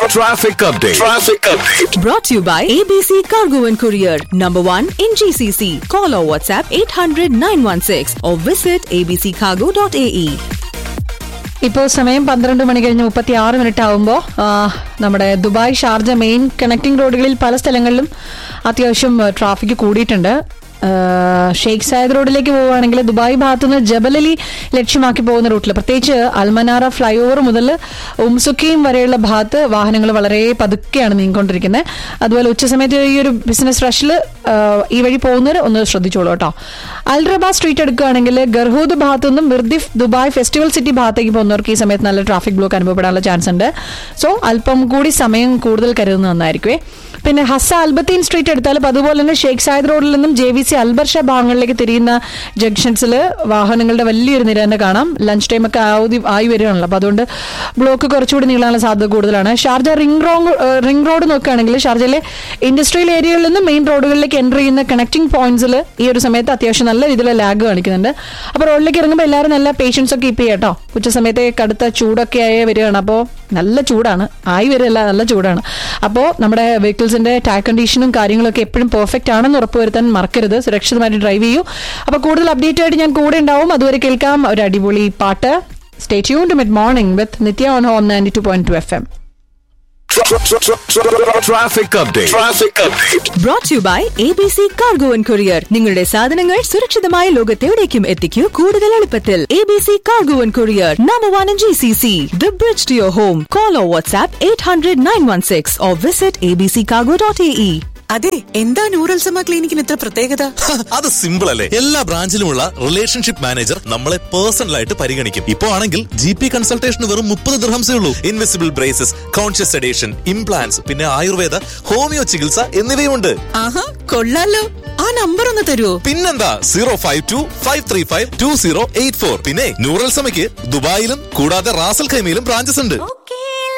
Traffic update. Traffic update. Brought to you by ABC Cargo and Courier, number one in GCC. Call or WhatsApp 800 916 or visit abccargo.ae. ഇപ്പോൾ സമയം പന്ത്രണ്ട് മണി കഴിഞ്ഞ് മുപ്പത്തി ആറ് minute ആകുമ്പോൾ നമ്മുടെ ദുബായ് ഷാർജ മെയിൻ കണക്ടിംഗ് റോഡുകളിൽ പല സ്ഥലങ്ങളിലും അത്യാവശ്യം ട്രാഫിക് കൂടിയിട്ടുണ്ട് ആ, ഷെയ്ഖ് സായദ് റോഡിലേക്ക് പോവുകയാണെങ്കിൽ ദുബായ് ഭാഗത്തുനിന്ന് ജബലലി ലക്ഷ്യമാക്കി പോകുന്ന റൂട്ടിൽ പ്രത്യേകിച്ച് അൽമനാറ ഫ്ലൈ ഓവർ മുതൽ ഉംസുക്കയും വരെയുള്ള ഭാഗത്ത് വാഹനങ്ങൾ വളരെ പതുക്കെയാണ് നീങ്ങിക്കൊണ്ടിരിക്കുന്നത് അതുപോലെ ഉച്ചസമയത്ത് ഈ ഒരു ബിസിനസ് റഷിൽ ഈ വഴി പോകുന്നവർ ഒന്ന് ശ്രദ്ധിച്ചോളൂ കേട്ടോ അൽറബ സ്ട്രീറ്റ് എടുക്കുകയാണെങ്കിൽ ഗർഹൂദ് ഭാഗത്തു നിന്നും മിർദിഫ് ദുബായ് ഫെസ്റ്റിവൽ സിറ്റി ഭാഗത്തേക്ക് പോകുന്നവർക്ക് ഈ സമയത്ത് നല്ല ട്രാഫിക് ബ്ലോക്ക് അനുഭവപ്പെടാനുള്ള ചാൻസ് ഉണ്ട് സോ അല്പം കൂടി സമയം കൂടുതൽ കരുതുന്നത് നന്നായിരിക്കുമേ പിന്നെ ഹസ അൽബത്തീൻ സ്ട്രീറ്റ് എടുത്താൽ ഇപ്പൊ അതുപോലെ തന്നെ ഷേഖ് സായദ് റോഡിൽ നിന്നും ജെ വി സി അൽബർഷ ഭാഗങ്ങളിലേക്ക് തിരിയുന്ന ജംഗ്ഷൻസിൽ വാഹനങ്ങളുടെ വലിയൊരു നിര തന്നെ കാണാം ലഞ്ച് ടൈം ഒക്കെ ആവുതി ആയി വരികയാണല്ലോ അപ്പൊ അതുകൊണ്ട് ബ്ലോക്ക് കുറച്ചുകൂടി നീളാനുള്ള സാധ്യത കൂടുതലാണ് Sharjah ring road ring road നോക്കുകയാണെങ്കിൽ ഷാർജയിലെ ഇൻഡസ്ട്രിയൽ ഏരിയകളിൽ നിന്ന് മെയിൻ റോഡുകളിലേക്ക് എൻ്റർ ചെയ്യുന്ന കണക്ടിംഗ് പോയിന്റ്സിൽ ഈ ഒരു സമയത്ത് അത്യാവശ്യം നല്ല രീതിയിലുള്ള ലാഗ് കാണിക്കുന്നുണ്ട് അപ്പോൾ റോഡിലേക്ക് ഇറങ്ങുമ്പോൾ എല്ലാവരും നല്ല പേഷ്യൻസ് ഒക്കെ കീപ്പ് ചെയ്യാം കേട്ടോ ഉച്ച സമയത്ത് കടുത്ത ചൂടൊക്കെ ആയി വരികയാണ് അപ്പോൾ നല്ല ചൂടാണ് ആയി വരില്ല നല്ല ചൂടാണ് അപ്പോൾ നമ്മുടെ വെഹിക്കിൾസിന്റെ ടയർ കണ്ടീഷനും കാര്യങ്ങളൊക്കെ എപ്പോഴും പെർഫെക്റ്റ് ആണെന്ന് ഉറപ്പുവരുത്താൻ മറക്കരുത് സുരക്ഷിതമായിട്ട് ഡ്രൈവ് ചെയ്യൂ അപ്പോൾ കൂടുതൽ അപ്ഡേറ്റ് ആയിട്ട് ഞാൻ കൂടെ ഉണ്ടാവും അതുവരെ കേൾക്കാം ഒരു അടിപൊളി പാട്ട് stay tune to mid morning with Nithya on home ninety two point two F M Traffic update. Traffic update. Brought to you by ABC Cargo and Courier. നിങ്ങളുടെ സാധനങ്ങൾ സുരക്ഷിതമായ ലോകത്തെവിടേക്കും എത്തിക്കൂ കൂടുതൽ എളുപ്പത്തിൽ ABC Cargo and Courier, number one in GCC. The bridge to your home. Call or WhatsApp 800 916 or visit abccargo.ae. അതെ എന്താ നൂറൽസമ ക്ലിനിക്കിന് ഇത്ര പ്രത്യേകത അത് സിമ്പിൾ അല്ലേ എല്ലാ ബ്രാഞ്ചിലുമുള്ള റിലേഷൻഷിപ്പ് മാനേജർ നമ്മളെ പേഴ്സണൽ ആയിട്ട് പരിഗണിക്കും ഇപ്പോ ആണെങ്കിൽ ജി പി കൺസൾട്ടേഷൻ വെറും മുപ്പത് ദിർഹംസേ ഉള്ളൂ invisible braces conscious sedation implants പിന്നെ ആയുർവേദ ഹോമിയോ ചികിത്സ എന്നിവയുമുണ്ട് ആഹാ കൊള്ളാലോ ആ നമ്പർ ഒന്ന് തരുവോ പിന്നെന്താ zero five two five three five two zero eight four പിന്നെ ന്യൂറൽ സമയ്ക്ക് ദുബായിലും കൂടാതെ റാസൽ ഖൈമയിലും ബ്രാഞ്ചസ് ഉണ്ട്